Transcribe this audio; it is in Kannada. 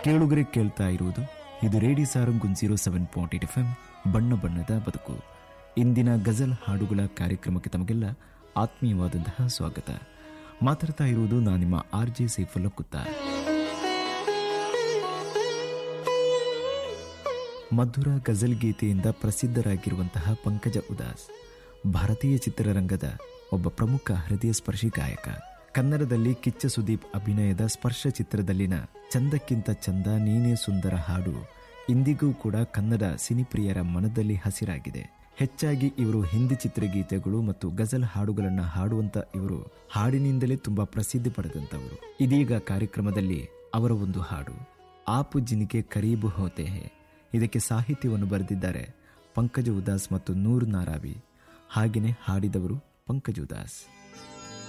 ಕೇಳುಗರೆ ಕೇಳ್ತಾ ಇರುವುದು ಇದು radio Sarang one zero seven point eight F M ಬಣ್ಣ ಬಣ್ಣದ ಬದುಕು ಇಂದಿನ ಗಜಲ್ ಹಾಡುಗಳ ಕಾರ್ಯಕ್ರಮಕ್ಕೆ ತಮಗೆಲ್ಲ ಆತ್ಮೀಯವಾದಂತಹ ಸ್ವಾಗತ ಮಾತಾಡ್ತಾ ಇರುವುದು ನಾನು ನಿಮ್ಮ ಆರ್ ಜೆ ಸೈಫುಲ್ಲ ಕುತ್ತ ಮಧುರ ಗಜಲ್ ಗೀತೆಯಿಂದ ಪ್ರಸಿದ್ಧರಾಗಿರುವಂತಹ ಪಂಕಜ ಉದಾಸ್ ಭಾರತೀಯ ಚಿತ್ರರಂಗದ ಒಬ್ಬ ಪ್ರಮುಖ ಹೃದಯ ಸ್ಪರ್ಶಿ ಗಾಯಕ ಕನ್ನಡದಲ್ಲಿ ಕಿಚ್ಚ ಸುದೀಪ್ ಅಭಿನಯದ ಸ್ಪರ್ಶ ಚಿತ್ರದಲ್ಲಿನ ಚಂದಕ್ಕಿಂತ ಚಂದ ನೀನೇ ಸುಂದರ ಹಾಡು ಇಂದಿಗೂ ಕೂಡ ಕನ್ನಡ ಸಿನಿಪ್ರಿಯರ ಮನದಲ್ಲಿ ಹಸಿರಾಗಿದೆ ಹೆಚ್ಚಾಗಿ ಇವರು ಹಿಂದಿ ಚಿತ್ರಗೀತೆಗಳು ಮತ್ತು ಗಜಲ್ ಹಾಡುಗಳನ್ನು ಹಾಡುವಂತ ಇವರು ಹಾಡಿನಿಂದಲೇ ತುಂಬಾ ಪ್ರಸಿದ್ಧಿ ಪಡೆದಂತವರು ಇದೀಗ ಕಾರ್ಯಕ್ರಮದಲ್ಲಿ ಅವರ ಒಂದು ಹಾಡು ಆಪು ಜಿನಿಗೆ ಕರೀಬು ಹೋತೆ ಹೇ ಇದಕ್ಕೆ ಸಾಹಿತ್ಯವನ್ನು ಬರೆದಿದ್ದಾರೆ ಪಂಕಜ ಉದಾಸ್ ಮತ್ತು ನೂರ್ ನಾರಾವಿ ಹಾಗೆಯೇ ಹಾಡಿದವರು ಪಂಕಜ ಉದಾಸ್